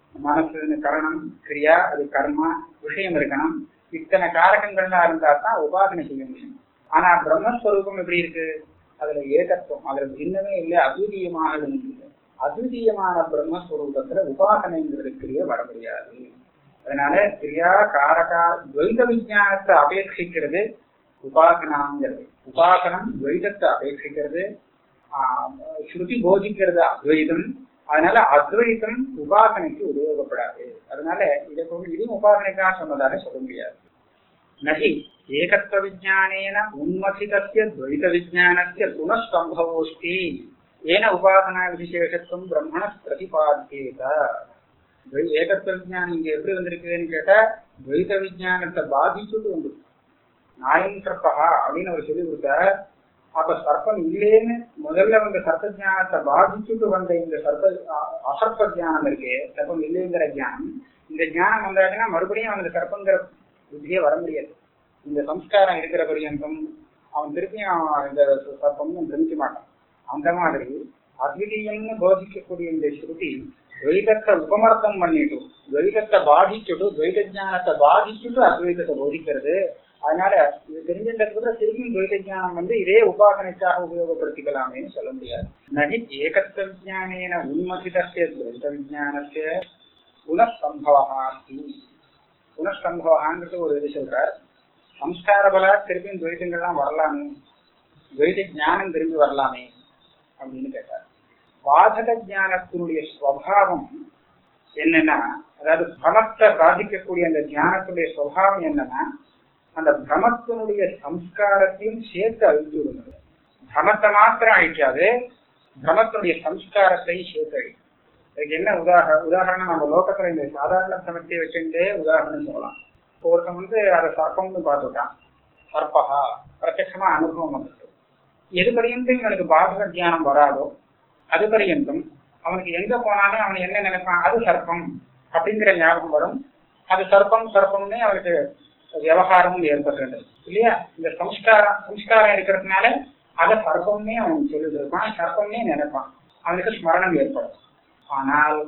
மனசு கரணம் கிரியா அது கர்மா விஷயம் இருக்கணும் இத்தனை காரகங்கள்லாம் இருந்தா தான் உபாசனை செய்ய முடியும் ஆனா பிரம்மஸ்வரூபம் எப்படி இருக்கு அதுல ஏகத்துவம் அதுல பின்னமே இல்லை அத்விதீயமாக இல்லை அத்விதீயமான பிரம்மஸ்வரூபத்துல உபாசனைங்கிறது கிரியை வர முடியாது அதனால கிரியா காரகா துவைத விஞ்ஞானத்தை அபேட்சிக்கிறது உபாசனாங்கிறது உபாசனம் துவைதத்தை அபேட்சிக்கிறது ஆஹ் ஸ்ருதி போதிக்கிறது அத்வைதம் அதனால அத்வைதம் உபாசனைக்கு உபயோகப்படாது அதனால இதை கொண்டு இதுவும் உபாசனைக்காக சொன்னதாக சொல்ல முடியாது நகி ஏகத்துவ விஜானேன உன்மதிதஸ்ய துவைத விஜானஸ்ய குணஸ்தம்பவோஸ்தி ஏன உபாசனா விசேஷத்துவம் பிரம்மண பிரதிபாத்தியேத துவை- ஏகத்துவ விஜானம் இங்க எப்படி வந்திருக்குன்னு கேட்டா துவைத விஜானத்தை பாதிச்சுட்டு வந்திருக்கு நாயம் சர்ப்பகா அப்படின்னு அவர் சொல்லி கொடுத்தார் அப்ப சர்ப்பம் இல்லேன்னு முதல்ல வந்த சர்ப்ப ஜானத்தை பாதிச்சுட்டு வந்த இந்த சர்ப்ப அ- அசர்ப்ப ஜானம் இருக்கு சர்ப்பம் இல்லைங்கிற ஜானம் இந்த ஞானம் வந்தாச்சுன்னா மறுபடியும் அவனுக்கு சர்ப்பங்கிற புத்தியே வர முடியாது இந்த சம்ஸ்காரம் இருக்கிற பரியந்தம் அவன் திருப்பியும் அவன் இந்த சர்ப்பம்னு பிரமிக்க மாட்டான் அந்த மாதிரி அத்விதீயம்னு போதிக்கக்கூடிய இந்த ஸ்ருதி துவைதத்தை உபமர்த்தம் பண்ணிட்டு துவைதத்தை பாதிச்சுட்டு துவைத ஞானத்தை பாதிச்சுட்டு அத்வைதத்தை போதிக்கிறது அதனால இது தெரிஞ்சின்றதுக்கு கூட திருப்பியும் துவைத ஞானம் வந்து இதே உபாசனைக்காக உபயோகப்படுத்திக்கலாமேன்னு சொல்ல முடியாது நகி ஏகத்துவ விஜானேன உன்மதிதஸ்ய துவைத விஜானஸ்ய புனஸ்தம்பவா புனஸ்தம்பவாங்கிறது ஒரு இது சொல்றார் சம்ஸ்கார பலா திருப்பியும் துவைதங்கள்லாம் வரலாமே துவைத ஞானம் திரும்பி வரலாமே அப்படின்னு கேட்டார் பாதக ஞானத்தினுடைய ஸ்வபாவம் என்னன்னா அதாவது பிரமத்தை பாதிக்கக்கூடிய அந்த ஞானத்துடைய சுவாவம் என்னன்னா அந்த பிரமத்தினுடைய சம்ஸ்காரத்தையும் சேர்த்து அழித்து விடுகிறது பிரமத்தை மாத்திரம் அழிக்காது பிரமத்தினுடைய சம்ஸ்காரத்தையும் சேர்த்து அழிக்கும் இதுக்கு என்ன உதாரண உதாரணம் நம்ம லோகத்துல இந்த சாதாரண பிரமத்தை வச்சுட்டே உதாரணம் சொல்லலாம் இப்போ ஒருத்தன் வந்து அதை சர்ப்பம்னு பார்த்துட்டான் சர்ப்பகா பிரத்யட்சமா அனுபவம் வந்துட்டு எது பரியந்தும் இவனுக்கு பாதக ஞானம் வராதோ அது பரியந்தும் அவனுக்கு எங்க போனாலும் அவன் என்ன நினைப்பான் அது சர்ப்பம் அப்படிங்கிற ஞாபகம் வரும் அது சர்ப்பம் சர்ப்பம்னே அவனுக்கு விவகாரமும் ஏற்படுறது இல்லையா இந்த சம்ஸ்காரம் சம்ஸ்காரம் இருக்கிறதுனால அதை சர்ப்பம்னே அவன் சொல்லிட்டு இருப்பான் சர்ப்பம்னே நினைப்பான் அவனுக்கு ஸ்மரணம் ஏற்படும் ஆனால்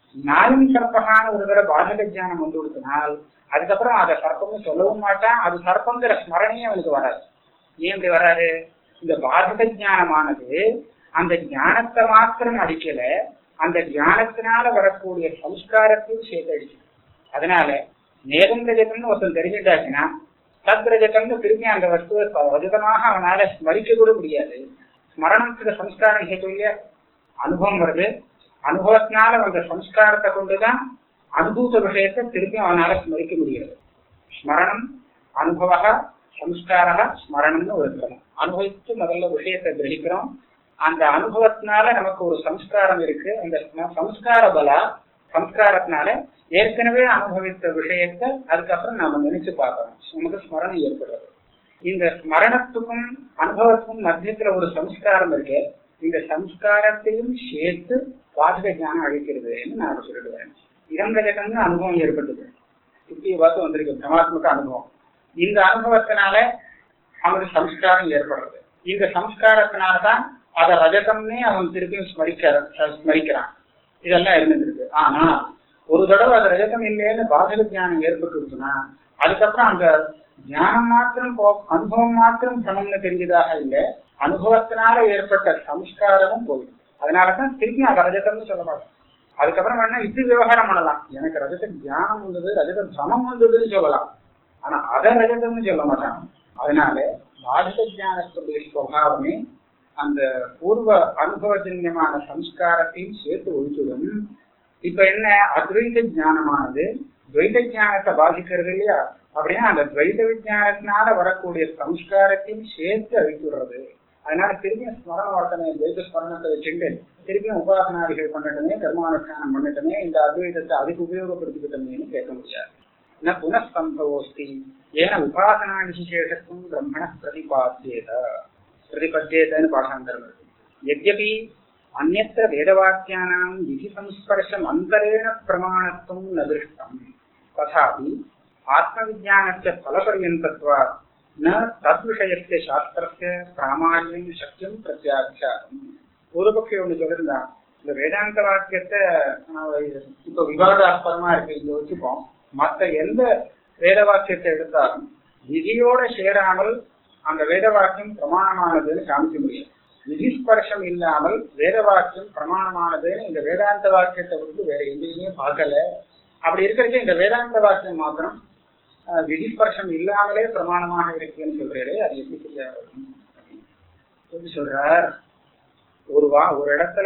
நாயும் சர்ப்பகான ஒரு தடவை பாதக ஜானம் வந்து கொடுத்தனால் அதுக்கப்புறம் அதை சர்ப்பம்னு சொல்லவும் மாட்டான் அது சர்ப்பங்கிற ஸ்மரணையே அவனுக்கு வராது ஏன் இப்படி வராது இந்த பாதக ஞானமானது அந்த ஞானத்தை மாத்திரம் அடிக்கல அந்த ஞானத்தினால வரக்கூடிய சம்ஸ்காரத்தையும் சேர்த்து அடிச்சு அதனால நேரம் ரஜதம்னு ஒருத்தன் தெரிஞ்சுட்டாச்சுன்னா தத் ரஜதம்னு திரும்பி அந்த வஸ்துவை ரஜதமாக அவனால ஸ்மரிக்க கூட முடியாது ஸ்மரணத்துக்கு சம்ஸ்காரம் சேர்த்து இல்லையா அனுபவம் வருது அனுபவத்தினால வந்த சம்ஸ்காரத்தை கொண்டுதான் அனுபூத விஷயத்தை திரும்பி அவனால ஸ்மரிக்க முடியாது ஸ்மரணம் அனுபவ சம்ஸ்கார ஸ்மரணம்னு ஒரு கிரமம் அனுபவித்து முதல்ல விஷயத்தை கிரகிக்கிறோம் அந்த அனுபவத்தினால நமக்கு ஒரு சம்ஸ்காரம் இருக்கு அந்த சம- சம்ஸ்கார பலா சம்ஸ்காரத்தினால ஏற்கனவே அனுபவித்த விஷயத்தை அதுக்கப்புறம் நாம நினைச்சு பார்க்கறோம் நமக்கு ஸ்மரணம் ஏற்படுறது இந்த ஸ்மரணத்துக்கும் அனுபவத்துக்கும் மத்தியத்துல ஒரு சம்ஸ்காரம் இருக்கு இந்த சம்ஸ்காரத்தையும் சேர்த்து வாசக ஞானம் அழிக்கிறதுன்னு நான் சொல்லிடுவேன் இரண்டகம்னு அனுபவம் ஏற்பட்டது சுத்தியை பார்த்து வந்திருக்கு பிரமாத்மக அனுபவம் இந்த அனுபவத்தினால அவனுக்கு சம்ஸ்காரம் ஏற்படுறது இந்த சம்ஸ்காரத்தினாலதான் அத ரஜதம்னே அவன் திருப்பியும் ஸ்மரிக்க ஸ்மரிக்கிறான் இதெல்லாம் இருந்துருக்கு ஆனா ஒரு தடவை அது ரஜதம் இல்லைன்னு பாதக ஞானம் ஏற்பட்டுருச்சுன்னா அதுக்கப்புறம் அந்த ஞானம் மாத்திரம் போ- அனுபவம் மாத்திரம் சமம்னு தெரிஞ்சதாக இல்லை அனுபவத்தினால ஏற்பட்ட சம்ஸ்காரமும் போயிடும் அதனாலதான் திருப்பி அதை ரஜதம்னு சொல்ல மாட்டோம் அதுக்கப்புறம் வேணா இது விவகாரம் பண்ணலாம் எனக்கு ரஜத ஞானம் வந்தது ரஜத சமம் வந்ததுன்னு சொல்லலாம் ஆனா அதை ரஜதம்னு சொல்ல மாட்டாங்க அதனால பாதக ஞானத்துடைய சுவாவமே அந்த பூர்வ அனுபவஜன்யமான சம்ஸ்காரத்தையும் சேர்த்து ஒழிச்சுடும் இப்ப என்ன அத்வைத ஞானமானது துவைத ஞானத்தை பாதிக்கிறது இல்லையா அப்படின்னா அந்த துவைத விஞ்ஞானத்தினால வரக்கூடிய சம்ஸ்காரத்தையும் சேர்த்து அழித்துடுறது அதனால திரும்பியும் ஸ்மரண வர்த்தனை துவைத ஸ்மரணத்தை வச்சுட்டு திரும்பியும் உபாசனாதிகள் பண்ணட்டுமே கர்மானுஷ்டானம் பண்ணட்டுமே இந்த அத்வைதத்தை அதுக்கு உபயோகப்படுத்திக்கிட்டோமேன்னு கேட்க முடியாது ந புனஸ்தம்பவோஸ்தி ஏன உபாசனா விசேஷத்துவம் பிரம்மண பிரதிபாத்தியேத பிரதிபத்தியேதன்னு பாஷாந்தரம் இருக்கு यद्यपि अन्यत्र वेदवाक्यानां विधिसंस्पर्शम् अन्तरेण प्रमाणत्वं न दृष्टम् तथापि आत्मविज्ञानस्य फलपर्यन्तत्वात् न तद्विषयस्य शास्त्रस्य प्रामाण्यं शक्यं प्रत्याख्यातम् பூர்வபக்ஷி ஒண்ணு சொல்லியிருந்தான் இந்த வேதாந்த வாக்கியத்தை நான் இப்ப விவாதாஸ்பதமா இருக்கு இங்க வச்சுப்போம் மத்த எந்த வேத வாக்கியத்தை எடுத்தாலும் விதியோட சேராமல் அந்த வேத வாக்கியம் பிரமாணமானதுன்னு காமிக்க முடியும் விதிஸ்பர்ஷம் இல்லாமல் வேத வாக்கியம் பிரமாணமானதுன்னு இந்த வேதாந்த வாக்கியத்தை விட்டு வேற எங்கேயுமே பார்க்கல அப்படி இருக்கிறது இந்த வேதாந்த வாக்கியம் மாத்திரம் அஹ், விதிஸ்பர்ஷம் இல்லாமலே பிரமாணமாக இருக்குன்னு சொல்றாரு அது எப்படி சரியா வரும்? எப்படி சொல்றார் ஒரு வா ஒரு இடத்துல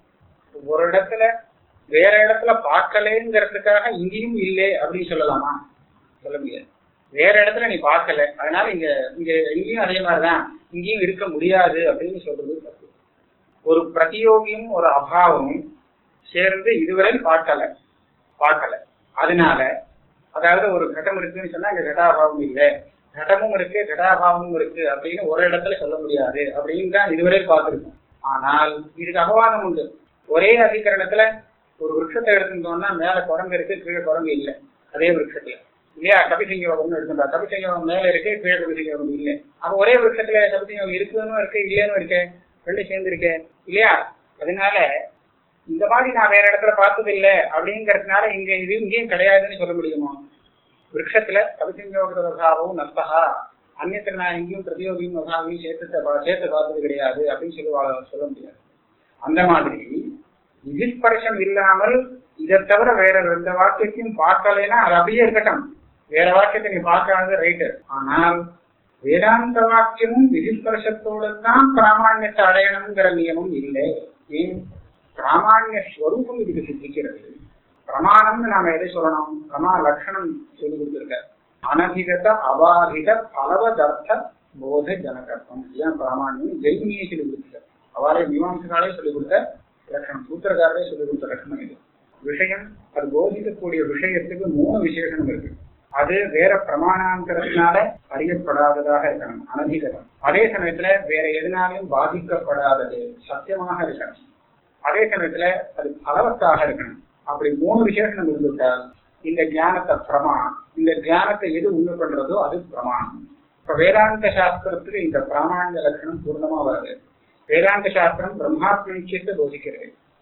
ஒரு இடத்துல வேற இடத்துல பார்க்கலேங்கிறதுக்காக இங்கேயும் இல்லை அப்படின்னு சொல்லலாமா சொல்ல முடியாது வேற இடத்துல நீ பார்க்கல அதனால இங்க இங்க இங்கேயும் அதே மாதிரிதான் இங்கேயும் இருக்க முடியாது அப்படின்னு சொல்றது தப்பு ஒரு பிரதியோகியும் ஒரு அபாவமும் சேர்ந்து இதுவரை பார்க்கல பார்க்கல அதனால அதாவது ஒரு கட்டம் இருக்குன்னு சொன்னா இங்க கடாபாவம் இல்லை கடமும் இருக்கு கடாபாவமும் இருக்கு அப்படின்னு ஒரு இடத்துல சொல்ல முடியாது அப்படின்னு தான் இதுவரை பார்த்திருக்கோம் ஆனால் இதுக்கு அபவாதம் உண்டு ஒரே அதிகரணத்துல ஒரு விருட்சத்தை எடுத்துட்டோம்னா மேல குரங்கு இருக்கு கீழே குரங்கு இல்லை அதே விருட்சத்துல இல்லையா கபிசங்கயோகம்னு எடுத்துட்டா கபிசங்கயோகம் மேல இருக்கு கீழே கபிசங்கயோகம் இல்லை அப்ப ஒரே விருட்சத்துல கபிசங்கயோகம் இருக்குன்னு இருக்கு இல்லைன்னு இருக்கு ரெண்டு சேர்ந்து இருக்கு இல்லையா அதனால இந்த மாதிரி நான் வேற இடத்துல பார்த்தது இல்லை அப்படிங்கறதுனால இங்க இது இங்கேயும் கிடையாதுன்னு சொல்ல முடியுமா விருட்சத்துல கபிசங்கயோகதாவும் நஸ்தகா அந்நியத்துல நான் எங்கேயும் பிரதியோகியும் அசாவையும் சேர்த்து பா- சேர்த்து பார்த்தது கிடையாது அப்படின்னு சொல்லி வா- சொல்ல முடியாது அந்த மாதிரி விதிஸ்பர்ஷம் இல்லாமல் இதை தவிர வேற எந்த வாக்கியத்தையும் பார்க்கலைன்னா அது அப்படியே இருக்கட்டும் வேற வாக்கியத்தை நீ பார்க்காத ரைட்டு ஆனால் வேதாந்த வாக்கியமும் விதிஸ்பர்ஷத்தோடு தான் பிராமாண்யத்தை அடையணுங்கிற நியமம் இல்லை ஏன் பிராமாண்ய ஸ்வரூபம் இதுக்கு சித்திக்கிறது பிரமாணம்னு நாம எதை சொல்லணும் பிரமா லட்சணம் சொல்லி கொடுத்திருக்க அனதிகத அபாதித பலவதர்த்த போத ஜனகத்துவம் ஏன் பிராமாண்யம் ஜெய்மியே சொல்லி கொடுத்திருக்க அவரே மீமாம்சகாலே சொல்லி கொடுத்த லட்சணம் சூத்திரக்காரரே சொல்லி கொடுத்த லட்சணம் இது விஷயம் அது போதிக்கக்கூடிய விஷயத்துக்கு மூணு விசேஷம் இருக்கு அது வேற பிரமாணாந்தரத்தினால அறியப்படாததாக இருக்கணும் அனதிகதம் அதே சமயத்துல வேற எதனாலையும் பாதிக்கப்படாதது சத்தியமாக இருக்கணும் அதே சமயத்துல அது பலவத்தாக இருக்கணும் அப்படி மூணு விசேஷம் இருந்துட்டால் இந்த ஞானத்தை பிரமா இந்த ஞானத்தை எது உண்டு பண்றதோ அது பிரமாணம் இப்ப வேதாந்த சாஸ்திரத்துக்கு இந்த பிராமாண்ய லட்சணம் பூர்ணமா வருது வேதாந்த சாஸ்திரம் பிரம்மாத்ம நிச்சயத்தை போதிக்கிறது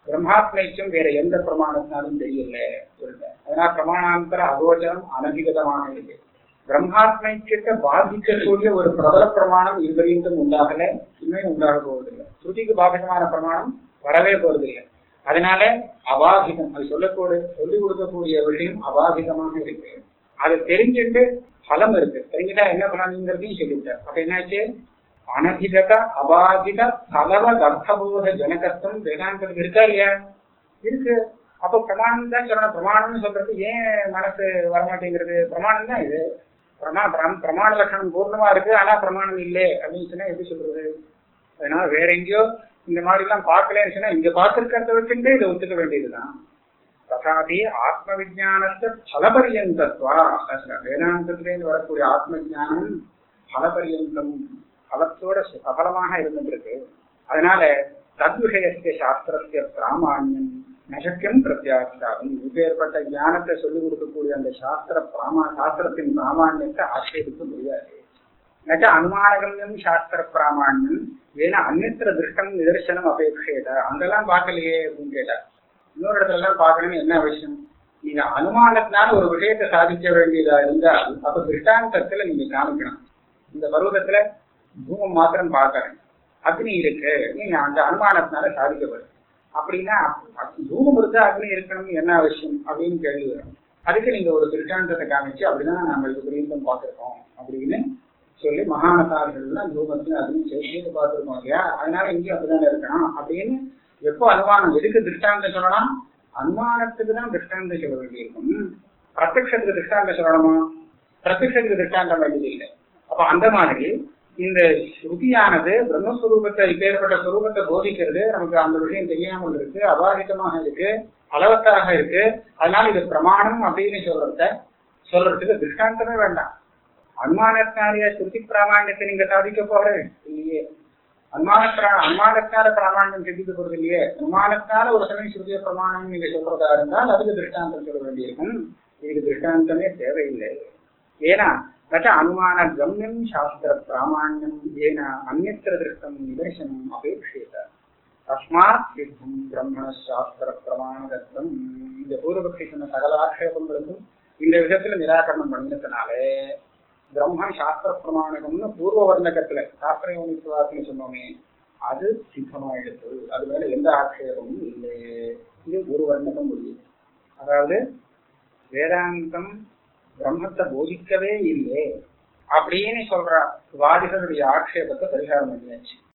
பிரம்மாத்மைக்கும் வேற எந்த பிரமாணத்தினாலும் தெரியல சொல்றேன் அதனால பிரமாணாந்தர அகோச்சரம் அனதிகதமாக இருக்கு பிரம்மாத்மைக்கிட்ட பாதிக்கக்கூடிய ஒரு பிரபல பிரமாணம் இதுவரையும் உண்டாகல இன்னும் உண்டாக போவதில்லை ஸ்ருதிக்கு பாதகமான பிரமாணம் வரவே போவதில்லை அதனால அபாதிகம் அது சொல்லக்கூடிய சொல்லிக் கொடுக்கக்கூடிய விஷயம் அபாதிகமாக இருக்கு அது தெரிஞ்சுட்டு பலம் இருக்கு தெரிஞ்சுட்டா என்ன பலன்ங்கிறதையும் சொல்லிவிட்டார் அப்ப என்னாச்சு அனதிகத அபாதித பலவ கர்த்தபோத ஜனகத்துவம் வேதாந்தத்துக்கு இருக்கா இல்லையா இருக்கு அப்ப பிரமாணம் தான் சொல்லணும் பிரமாணம்னு சொல்றது ஏன் மனசு வரமாட்டேங்கிறது பிரமாணம் தான் இது பிரமா பிரம்- பிரமாண லட்சணம் பூர்ணமா இருக்கு ஆனா பிரமாணம் இல்லை அப்படின்னு சொன்னா எப்படி சொல்றது அதனால வேற எங்கேயோ இந்த மாதிரி எல்லாம் பார்க்கலன்னு சொன்னா இங்க பார்த்திருக்கிறத வச்சுட்டு இதை ஒத்துக்க வேண்டியதுதான் ததாபி ஆத்ம விஜானத்தை பலபரியந்தத்வா வேதாந்தத்திலேருந்து வரக்கூடிய ஆத்ம ஜானம் பலபரியந்தம் பலத்தோட சபலமாக இருந்துருக்கு அதனால தத்விஷயத்திய சாஸ்திரத்திய பிராமாண்யம் நசக்கியம் பிரத்யாசாகும் இப்பேற்பட்ட ஞானத்தை சொல்லிக் கொடுக்கக்கூடிய அந்த சாஸ்திர பிராமா சாஸ்திரத்தின் பிராமாண்யத்தை ஆட்சேபிக்க முடியாது நச்ச அனுமானகம்யம் சாஸ்திர பிராமாண்யம் ஏன்னா அந்நத்திர திருஷ்டம் நிதர்சனம் அபேட்சேத அங்கெல்லாம் பார்க்கலையே அப்படின்னு கேட்டார் இன்னொரு இடத்துல எல்லாம் பார்க்கணும்னு என்ன அவசியம் நீங்க அனுமானத்தினால ஒரு விஷயத்தை சாதிக்க வேண்டியதா இருந்தால் அப்ப திருஷ்டாந்தத்துல நீங்க காமிக்கணும் இந்த பருவத்துல பூமம் மாத்திரம் பார்க்கறேன் அக்னி இருக்கு நீங்க அந்த அனுமானத்தினால சாதிக்கப்படும் அப்படின்னா பூமம் இருந்தா அக்னி இருக்கணும்னு என்ன அவசியம் அப்படின்னு கேள்வி வரும் அதுக்கு நீங்க ஒரு திருஷ்டாந்தத்தை காமிச்சு அப்படிதான் நம்ம இது புரியும் பார்த்திருக்கோம் அப்படின்னு சொல்லி மகானசாரிகள்லாம் தூமத்தையும் அதையும் சேர்த்து பார்த்துருக்கோம் இல்லையா அதனால இங்கேயும் அப்படிதானே இருக்கணும் அப்படின்னு எப்போ அனுமானம் எதுக்கு திருஷ்டாந்தம் சொல்லலாம் அனுமானத்துக்கு தான் திருஷ்டாந்தம் சொல்ல வேண்டியிருக்கும் பிரத்யக்ஷத்துக்கு திருஷ்டாந்தம் சொல்லணுமா பிரத்யக்ஷத்துக்கு திருஷ்டாந்தம் வேண்டியது இல்லை அப்ப அந்த மாதிரி இந்த ஸ்ருதியானது பிரம்மஸ்வரூபத்தை இப்பேற்பட்ட ஸ்வரூபத்தை போதிக்கிறது நமக்கு அந்த விஷயம் தெரியாமல் இருக்கு அபாதிதமாக இருக்கு அளவத்தாக இருக்கு அதனால இது பிரமாணம் அப்படின்னு சொல்றத சொல்றதுக்கு திருஷ்டாந்தமே வேண்டாம் அனுமானத்தினாலேயே ஸ்ருதி பிராமாண்யத்தை நீங்க சாதிக்க போறது இல்லையே அனுமானத்தினால அனுமானத்தினால பிராமாண்யம் சிந்திக்க போறது இல்லையே அனுமானத்தினால ஒரு சமயம் ஸ்ருதிய பிரமாணம் நீங்க சொல்றதா இருந்தால் அதுக்கு திருஷ்டாந்தம் சொல்ல வேண்டியிருக்கும் இதுக்கு திருஷ்டாந்தமே தேவையில்லை ஏன்னா தச்ச அனுமான கம்யம் சாஸ்திர பிராமாண்யம் ஏன அந்நத்திர திருஷ்டம் நிதர்சனம் அபேட்சேத தஸ்மாத் சித்தம் பிரம்மண சாஸ்திர பிரமாணதத்தம் இந்த பூர்வபக்ஷி சொன்ன சகல ஆட்சேபங்களுக்கும் இந்த விதத்துல நிராகரணம் பண்ணினதுனாலே பிரம்மன் சாஸ்திர பிரமாணகம்னு பூர்வ வர்ணகத்துல சாஸ்திர யோனித்துவாசன்னு சொன்னோமே அது சித்தமாயிடுது அது மேல எந்த ஆட்சேபமும் இல்லை இது ஒரு வர்ணகம் முடியுது அதாவது வேதாந்தம் பிரம்மத்தை போதிக்கவே இல்லை அப்படின்னு சொல்ற வாதிகளுடைய ஆட்சேபத்தை பரிகாரம் பண்ணியாச்சு